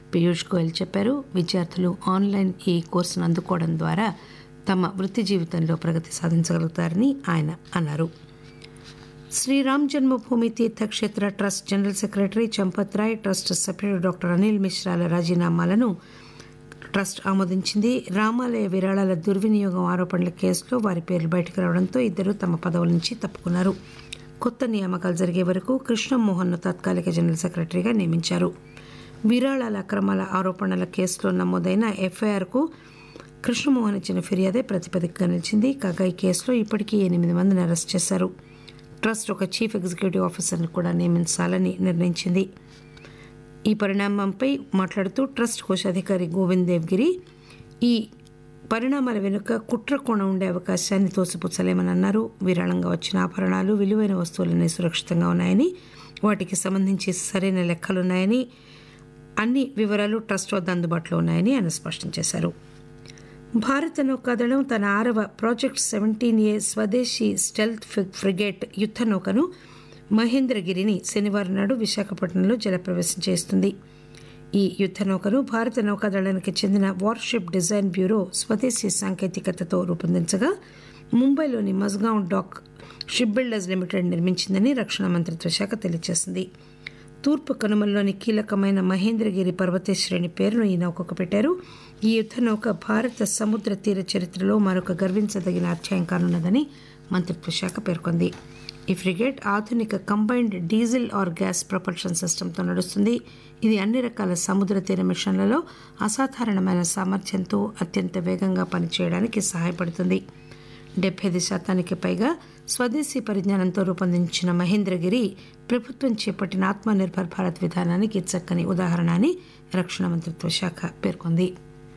పీయూష్ గోయల్ చెప్పారు విద్యార్థులు ఆన్లైన్ ఈ కోర్సును అందుకోవడం ద్వారా తమ వృత్తి జీవితంలో ప్రగతి సాధించగలుగుతారని ఆయన అన్నారు Sriram Janmabhoomi Teerthakshetra trust general secretary Champat Rai trust సభ్యుడు డాక్టర్ అనిల్ మిశ్రాల రాజీనామాలను ట్రస్ట్ ఆమోదించింది రామాలయ విరాళాల దుర్వినియోగం ఆరోపణల కేసులో వారి పేర్లు బయటకు రావడంతో ఇద్దరు తమ పదవుల నుంచి తప్పుకున్నారు కొత్త నియామకాలు జరిగే వరకు కృష్ణమోహన్ను తాత్కాలిక జనరల్ సెక్రటరీగా నియమించారు విరాళాల అక్రమాల ఆరోపణల కేసులో నమోదైన ఎఫ్ఐఆర్కు కృష్ణమోహన్ ఇచ్చిన ఫిర్యాదే ప్రతిపదికగా నిలిచింది కాగా ఈ కేసులో ఇప్పటికీ ఎనిమిది మందిని అరెస్ట్ చేశారు ట్రస్ట్ ఒక చీఫ్ ఎగ్జిక్యూటివ్ ఆఫీసర్ని కూడా నియమించాలని నిర్ణయించింది ఈ పరిణామంపై మాట్లాడుతూ ట్రస్ట్ కోశాధికారి గోవింద్ దేవ్గిరి ఈ పరిణామాల వెనుక కుట్ర కోణం ఉండే అవకాశాన్ని తోసిపుచ్చలేమని అన్నారు విరాళంగా వచ్చిన ఆభరణాలు విలువైన వస్తువులన్నీ సురక్షితంగా ఉన్నాయని వాటికి సంబంధించి సరైన లెక్కలున్నాయని అన్ని వివరాలు ట్రస్ట్ వద్ద అందుబాటులో ఉన్నాయని ఆయన స్పష్టం చేశారు భారత నౌకాదళం తన ఆరవ ప్రాజెక్ట్ సెవెంటీన్ ఏ స్వదేశీ స్టెల్త్ ఫ్రిగేట్ యుద్ధ నౌకను మహేంద్రగిరిని శనివారం నాడు విశాఖపట్నంలో జలప్రవేశం చేస్తుంది ఈ యుద్ధ నౌకను భారత నౌకాదళానికి చెందిన వార్షిప్ డిజైన్ బ్యూరో స్వదేశీ సాంకేతికతతో రూపొందించగా ముంబైలోని Mazagon dock ship builders limited నిర్మించిందని రక్షణ మంత్రిత్వ శాఖ తెలియజేసింది తూర్పు కనుమల్లోని కీలకమైన మహేంద్రగిరి పర్వత శ్రేణి పేరును ఈ నౌకకు పెట్టారు ఈ యుద్ధ నౌక భారత సముద్ర తీర చరిత్రలో మరొక గర్వించదగిన అధ్యాయం కానున్నదని మంత్రిత్వ శాఖ పేర్కొంది ఈ ఫ్రిగేట్ ఆధునిక combined diesel or gas propulsion సిస్టంతో నడుస్తుంది ఇది అన్ని రకాల సముద్ర తీర మిషన్లలో అసాధారణమైన సామర్థ్యంతో అత్యంత వేగంగా పనిచేయడానికి సహాయపడుతుంది డెబ్బై ఐదు శాతానికి పైగా స్వదేశీ పరిజ్ఞానంతో రూపొందించిన మహేంద్రగిరి ప్రభుత్వం చేపట్టిన ఆత్మనిర్భర్ భారత్ విధానానికి చక్కని ఉదాహరణ అని రక్షణ మంత్రిత్వ శాఖ పేర్కొంది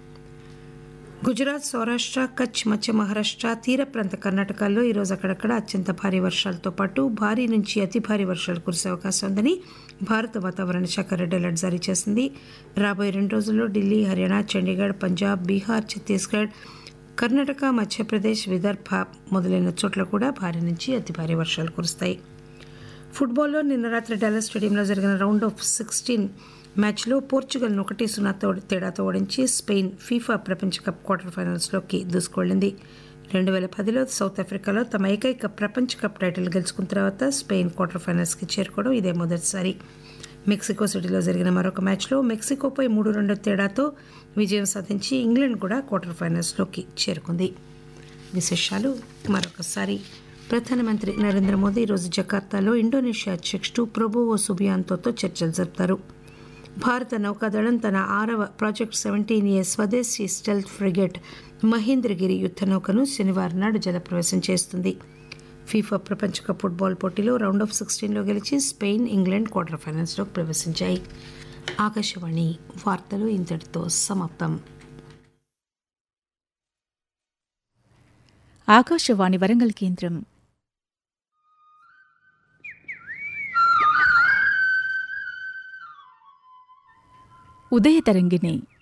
గుజరాత్ సౌరాష్ట్ర కచ్ మధ్య మహారాష్ట్ర తీర ప్రాంత కర్ణాటకల్లో ఈరోజు అక్కడక్కడ అత్యంత భారీ వర్షాలతో పాటు భారీ నుంచి అతి భారీ వర్షాలు కురిసే అవకాశం ఉందని భారత వాతావరణ శాఖ రెడ్ అలర్ట్ జారీ చేసింది రాబోయే రెండు రోజుల్లో ఢిల్లీ హర్యానా చండీగఢ్ పంజాబ్ బీహార్ ఛత్తీస్గఢ్ కర్ణాటక మధ్యప్రదేశ్ విదర్భ మొదలైన చోట్ల కూడా భారీ నుంచి అతి భారీ వర్షాలు కురుస్తాయి ఫుట్బాల్లో నిన్న రాత్రి డాలస్ స్టేడియంలో జరిగిన రౌండ్ ఆఫ్ సిక్స్టీన్ మ్యాచ్లో పోర్చుగల్ను ఒకటి సున్నాతో తేడాతో ఓడించి స్పెయిన్ ఫీఫా ప్రపంచ కప్ క్వార్టర్ ఫైనల్స్లోకి దూసుకువెళ్లింది రెండు వేల పదిలో సౌత్ ఆఫ్రికాలో తమ ఏకైక ప్రపంచ కప్ టైటిల్ గెలుచుకున్న తర్వాత స్పెయిన్ క్వార్టర్ ఫైనల్స్కి చేరుకోవడం ఇదే మొదటిసారి మెక్సికో సిటీలో జరిగిన మరొక మ్యాచ్లో మెక్సికోపై మూడు రెండు తేడాతో విజయం సాధించి ఇంగ్లాండ్ కూడా క్వార్టర్ ఫైనల్స్లోకి చేరుకుంది విశేషాలు మరొకసారి ప్రధానమంత్రి నరేంద్ర మోదీ ఈరోజు జకార్తాలో ఇండోనేషియా అధ్యక్షుడు ప్రొబోవో సుబియాంతోతో చర్చలు జరుపుతారు భారత నౌకాదళం తన ఆరవ ప్రాజెక్ట్ సెవెంటీన్ ఏ స్వదేశీ స్టెల్త్ ఫ్రిగేట్ మహేంద్రగిరి యుద్ధ నౌకను శనివారం నాడు జలప్రవేశం చేస్తుంది ఫీఫా ప్రపంచ కప్ ఫుట్బాల్ పోటీలో రౌండ్ ఆఫ్ సిక్స్టీన్లో గెలిచి స్పెయిన్ ఇంగ్లాండ్ క్వార్టర్ ఫైనల్స్లోకి ప్రవేశించాయి ఆకాశవాణి వార్తలు ఇంతటితో సమాప్తం ఆకాశవాణి వరంగల్ కేంద్రం ఉదయ తరంగిణి